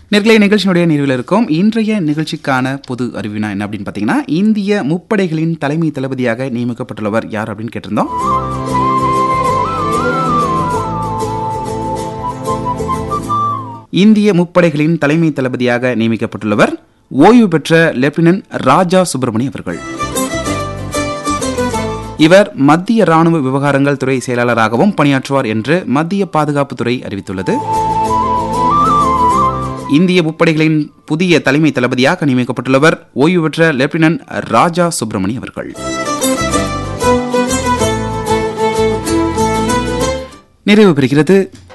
நேர்களை நிகழ்ச்சியினுடைய நிறைவில் இருக்கும் இன்றைய நிகழ்ச்சிக்கான பொது அறிவினா என்ன அப்படின்னு பார்த்தீங்கன்னா இந்திய முப்படைகளின் தலைமை தளபதியாக நியமிக்கப்பட்டுள்ளவர் யார் அப்படின்னு கேட்டிருந்தோம் இந்திய முப்படைகளின் தலைமை தளபதியாக நியமிக்கப்பட்டுள்ளவர் ஓய்வு பெற்ற லெப்டினன்ட் ராஜா சுப்பிரமணி அவர்கள் இவர் மத்திய ராணுவ விவகாரங்கள் துறை செயலாளராகவும் பணியாற்றுவார் என்று மத்திய பாதுகாப்புத்துறை அறிவித்துள்ளது இந்திய முப்படைகளின் புதிய தலைமை தளபதியாக நியமிக்கப்பட்டுள்ளவர் ஓய்வு பெற்ற லெப்டினன்ட் ராஜா சுப்பிரமணி அவர்கள் நிறைவு பெறுகிறது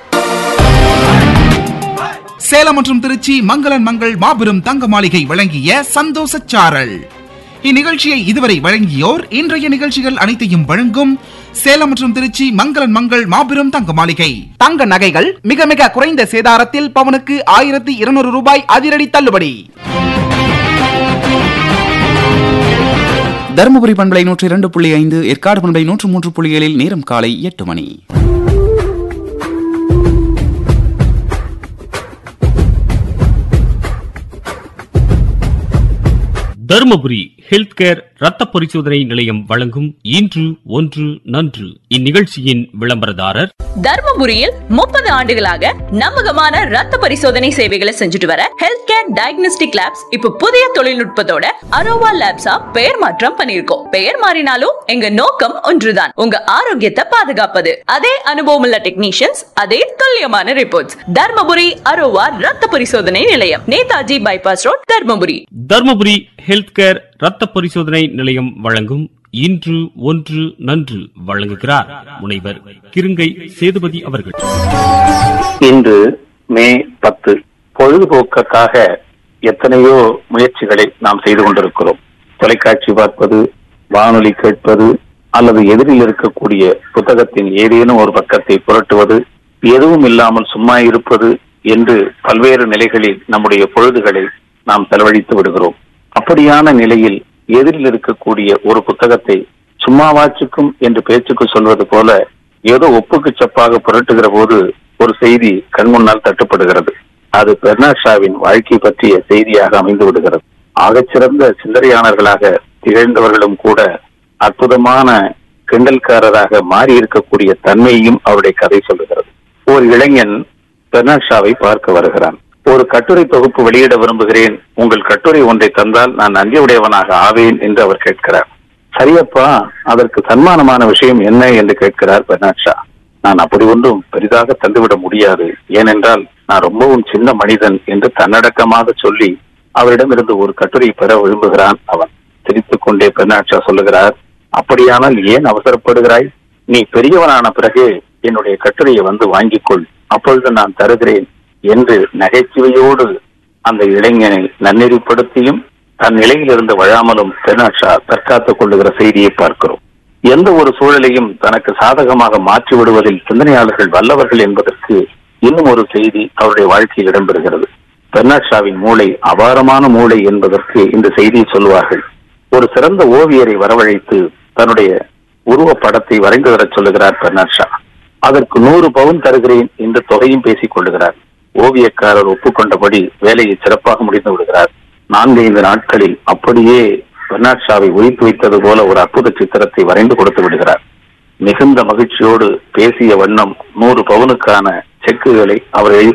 சேலம் மற்றும் திருச்சி மங்களன் மங்கள் மாபெரும் தங்க மாளிகை வழங்கிய சந்தோஷ சாரல் இந்நிகழ்ச்சியை இதுவரை வழங்கியோர் இன்றைய நிகழ்ச்சிகள் அனைத்தையும் வழங்கும் சேலம் மற்றும் திருச்சி மங்களன் மங்கள் மாபெரும் தங்க மாளிகை தங்க நகைகள் மிக மிக குறைந்த சேதாரத்தில் பவனுக்கு ஆயிரத்தி இருநூறு ரூபாய் அதிரடி தள்ளுபடி தருமபுரி பண்பலை நூற்றி இரண்டு புள்ளி ஐந்து ஏற்காடு பண்பலை நூற்று மூன்று புள்ளி ஏழில் நேரம் காலை எட்டு மணி தருமபுரி ஹெல்த் கேர் ரத்த பரிசோதனை நிலையம் வழங்கும் இன்று ஒன்று நன்று இந்நிகழ்ச்சியின் விளம்பரதாரர் தர்மபுரியில் முப்பது ஆண்டுகளாக நம்பகமான ரத்த பரிசோதனை சேவைகளை செஞ்சுட்டு வர ஹெல்த் கேர் டயக்னோஸ்டிக் லேப்ஸ் இப்ப புதிய தொழில்நுட்பத்தோட அரோவா லேப்ஸா பெயர் மாற்றம் பண்ணிருக்கோம் பெயர் மாறினாலும் எங்க நோக்கம் ஒன்றுதான் உங்க ஆரோக்கியத்தை பாதுகாப்பது அதே அனுபவம் உள்ள டெக்னீஷியன்ஸ் அதே துல்லியமான ரிப்போர்ட்ஸ் தர்மபுரி அரோவா ரத்த பரிசோதனை நிலையம் Netaji bypass road Dharmapuri Dharmapuri health care ரத்த பரிசோதனை நிலையம் வழங்கும் இன்று ஒன்று நன்று வழங்குகிறார் முனைவர் கிருங்கை சேதுபதி அவர்கள் இன்று மே பத்து பொழுதுபோக்குக்காக எத்தனையோ முயற்சிகளை நாம் செய்து கொண்டிருக்கிறோம் தொலைக்காட்சி பார்ப்பது வானொலி கேட்பது அல்லது எதிரில் இருக்கக்கூடிய புத்தகத்தின் ஏதேனும் ஒரு பக்கத்தை புரட்டுவது எதுவும் இல்லாமல் சும்மா இருப்பது என்று பல்வேறு நிலைகளில் நம்முடைய பொழுதுகளை நாம் செலவழித்து விடுகிறோம் அப்படியான நிலையில் எதிரில் இருக்கக்கூடிய ஒரு புத்தகத்தை சும்மாவாச்சுக்கும் என்று பேச்சுக்கு சொல்வது போல ஏதோ ஒப்புக்கு சப்பாக புரட்டுகிற போது ஒரு செய்தி கண்முன்னால் தட்டுப்படுகிறது அது பெர்னாட் ஷாவின் வாழ்க்கை பற்றிய செய்தியாக அமைந்து விடுகிறது ஆகச்சிறந்த சிந்தனையாளர்களாக திகழ்ந்தவர்களும் கூட அற்புதமான கிண்டல்காரராக மாறி இருக்கக்கூடிய தன்மையையும் அவருடைய கதை சொல்லுகிறது ஒரு இளைஞன் பெர்னாட் ஷாவை பார்க்க வருகிறான் ஒரு கட்டுரை தொகுப்பு வெளியிட விரும்புகிறேன் உங்கள் கட்டுரை ஒன்றை தந்தால் நான் நன்றியுடையவனாக ஆவேன் என்று அவர் கேட்கிறார் சரியப்பா அதற்கு சன்மானமான விஷயம் என்ன என்று கேட்கிறார் பெர்னாட் ஷா நான் அப்படி ஒன்றும் பெரிதாக தந்துவிட முடியாது ஏனென்றால் நான் ரொம்பவும் சின்ன மனிதன் என்று தன்னடக்கமாக சொல்லி அவரிடமிருந்து ஒரு கட்டுரை பெற விரும்புகிறான் அவன் சிரித்துக் கொண்டே பெர்னாட் ஷா சொல்லுகிறார் அப்படியானால் ஏன் அவசரப்படுகிறாய் நீ பெரியவனான பிறகு என்னுடைய கட்டுரையை வந்து வாங்கிக் கொள் அப்பொழுது நான் தருகிறேன் என்று நகைச்சுவையோடு அந்த இளைஞனை நன்னெறிப்படுத்தியும் தன் நிலையிலிருந்து வழாமலும் பெர்னாட்ஷா தற்காத்துக் கொள்ளுகிற செய்தியை பார்க்கிறோம் எந்த ஒரு சூழலையும் தனக்கு சாதகமாக மாற்றி விடுவதில் சிந்தனையாளர்கள் வல்லவர்கள் என்பதற்கு இன்னும் ஒரு செய்தி அவருடைய வாழ்க்கையில் இடம்பெறுகிறது பெர்னாட்ஷாவின் மூளை அபாரமான மூளை என்பதற்கு இந்த செய்தியை சொல்லுவார்கள் ஒரு சிறந்த ஓவியரை வரவழைத்து தன்னுடைய உருவ படத்தை வரைந்து வரச் சொல்லுகிறார் பெர்னாட்ஷா அதற்கு நூறு பவுன் தருகிறேன் என்று தொகையும் பேசிக் கொள்ளுகிறார் ஓவியக்காரர் ஒப்புக்கொண்டபடி வேலையை சிறப்பாக முடிந்து விடுகிறார் நான்கைந்து நாட்களில் அப்படியே பெர்னாட் ஷாவை உயிர்த்து வைத்தது போல ஒரு அற்புத சித்திரத்தை வரைந்து கொடுத்து விடுகிறார் மிகுந்த மகிழ்ச்சியோடு பேசிய வண்ணம் நூறு பவுனுக்கான செக்குகளை அவர் எழுதி